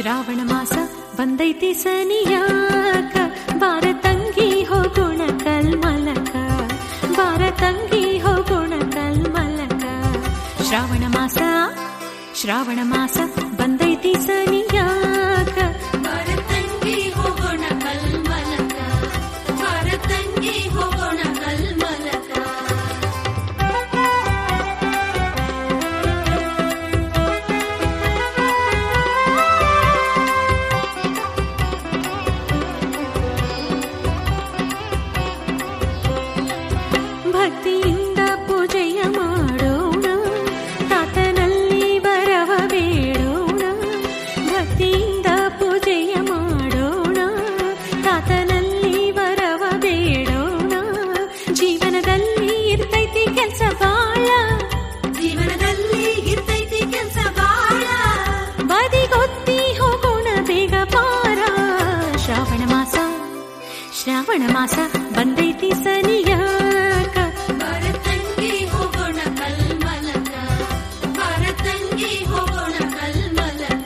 ಶ್ರಾವಣ ಮಾಸ ಬಂದೈತಿ ಸನಿಯಾಕ ಬಾರ ತಂಗಿ ಹೋಗೋಣ ಕಲ್ಮಲಕ ಬಾರ ತಂಗಿ ಹೋಗೋಣ ಕಲ್ಮಲಕ ಶ್ರಾವಣ ಮಾಸ ಶ್ರಾವಣ ಮಾಸ ಬಂದೈತಿ ಸನಿಯಾಕ ಬಾರ ತಂಗಿ ಹೋಗೋಣ ಕಲ್ಮಲಕ ಬಾರ ತಂಗಿ ಹೋಗೋಣ ಕಲ್ಮಲಕ ಭಕ್ತಿಯಿಂದ ಪೂಜೆಯ ಮಾಡೋಣ ತಾತನಲ್ಲಿ ವರವ ಬೇಡೋಣ ಭಕ್ತಿಯಿಂದ ಪೂಜೆಯ ಮಾಡೋಣ ತಾತನಲ್ಲಿ ವರವ ಬೇಡೋಣ ಜೀವನದಲ್ಲಿ ಇರ್ತೈತಿ ಕೆಲಸ ಬಾಳ ಜೀವನದಲ್ಲಿ ಇರ್ತೈತಿ ಕೆಲಸ ಬಾಳ ಬದಿಗೊತ್ತಿ ಹೋಗೋಣ ಬೇಗ ಪಾರ ಶ್ರಾವಣ ಮಾಸ ಶ್ರಾವಣ ಮಾಸ ಬಂದೈತಿ ಸನಿಯಾಕ ಭರತಂಗಿ ಹೋಗೋಣ ಕಲ್ಮಲಕ ಭರತಂಗಿ ಹೋಗೋಣ ಕಲ್ಮಲಕ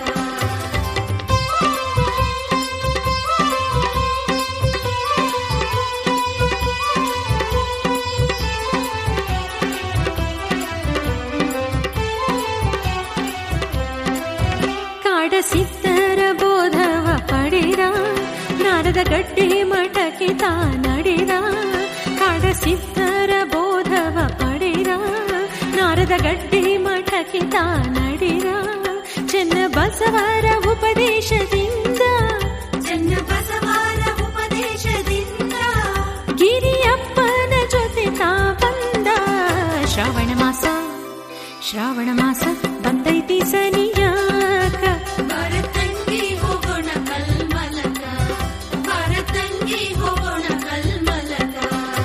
ಕಾಡ ಸಿದ್ಧರ ಬೋಧವ ಪಡೆದ ನಾರದ ಗಡ್ಡೆ ಮಠಕ್ಕೆ ತಾ ನಡೆದ ಕಾಡ ಸಿದ್ಧರ ಬೋಧವ ಪಡೆದ ನಾರದ ಗಡ್ಡೆ ಮಠಕ್ಕೆ ತಾ ನಡೆದ ಚೆನ್ನ ಬಸವರ ಉಪದೇಶದಿಂದ ಚೆನ್ನ ಬಸವರ ಉಪದೇಶದಿಂದ ಗಿರಿಯಪ್ಪನ ಜೊತೆ ತಾ ಬಂದ ಶ್ರಾವಣ ಮಾಸ ಶ್ರಾವಣ ಮಾಸ ಬಂದೈತಿ ಸನಿಯಾಕ ಭರತಂಗಿ ಹೋಗೋಣ ಕಲ್ಮಲಕ ಭರತಂಗಿ ಹೋಗೋಣ ಕಲ್ಮಲಕ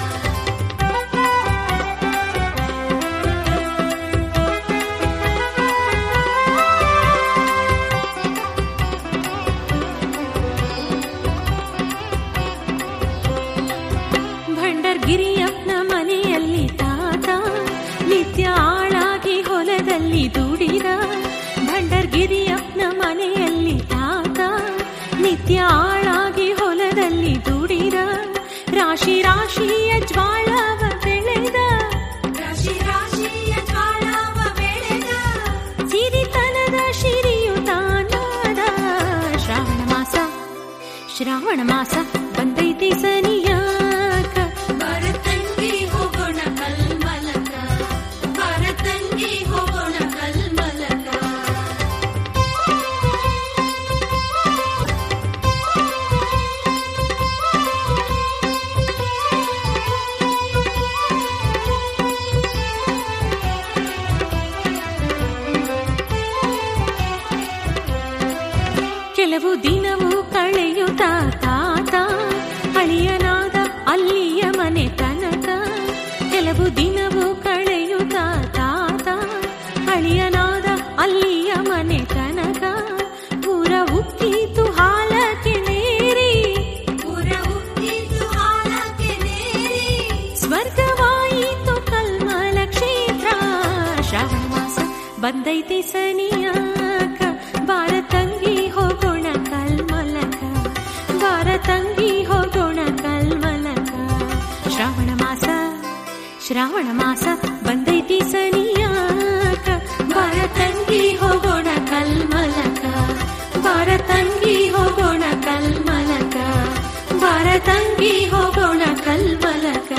ಭಂಡರ್ಗಿರಿಯಪ್ಪನ ಮನೆಯಲ್ಲಿ ತಾತ ನಿತ್ಯ ಆಳಾಗಿ ಹೊಲದಲ್ಲಿ ದುಡಿದ ಭಂಡರ್ಗಿರಿಯಪ್ಪನ ಮನೆಯಲ್ಲಿ ತಾತ ನಿತ್ಯ ಆಳಾಗಿ ಹೊಲದಲ್ಲಿ ದುಡಿದ ರಾಶಿ ರಾಶಿಯ ಜ್ವಾಳವ ಬೆಳೆದ ರಾಶಿ ರಾಶಿಯ ಜ್ವಾಳವ ಬೆಳೆದ ಸಿರಿತನದ ಶಿರಿಯು ತಾನಾದ ಶ್ರಾವಣ ಮಾಸ ಶ್ರಾವಣ ಮಾಸ ಬಂದೈತಿ ಸನಿಯಾಕ ಭರತಂಗಿ ಹೋಗೋಣ ಕಲ್ಮಲಕ ಭರತಂಗಿ ಹೋಗೋಣ ಕಲ್ಮಲಕ ಕೆಲವು ದಿನವೂ ಕಳೆಯುತ್ತ ತಾತ ಅಳಿಯನಾದ ಅಲ್ಲಿಯ ಮನೆ ತನಕ ಕೆಲವು ದಿನವೂ ಕಳೆಯುತ್ತ ತಾತ ಅಳಿಯನಾದ ಅಲ್ಲಿಯ ಮನೆ ತನಕ ಪೂರ ಉಕ್ಕಿತು ಹಾಲಕ್ಕೆ ನೇರಿ ಪೂರ ಉಕ್ಕಿತು ಹಾಲಕ್ಕೆ ನೇರಿ ಸ್ವರ್ಗವಾಯಿತು ಕಲ್ಮಲ ಕ್ಷೇತ್ರ ಶ್ರಾವಣ ಮಾಸ ಬಂದೈತಿ ಸನಿಯಾಕ ಭಾರತಂಗಿ ಹೋಗೋಣ ಕಲ್ಮಲಕ ಭಾರತಂಗಿ ಹೋಗೋಣ ಕಲ್ಮಲಕ ಶ್ರಾವಣ ಮಾಸ ಶ್ರಾವಣ ಮಾಸ ಬಂದೈತಿ ಸನಿಯಾಕ ಭಾರತಂಗಿ ಹೋಗೋಣ ಕಲ್ಮಲಕ ಭಾರತಂಗಿ ಹೋಗೋಣ ಕಲ್ಮಲಕ ಭಾರತಂಗಿ ಹೋಗೋಣ ಕಲ್ಮಲಕ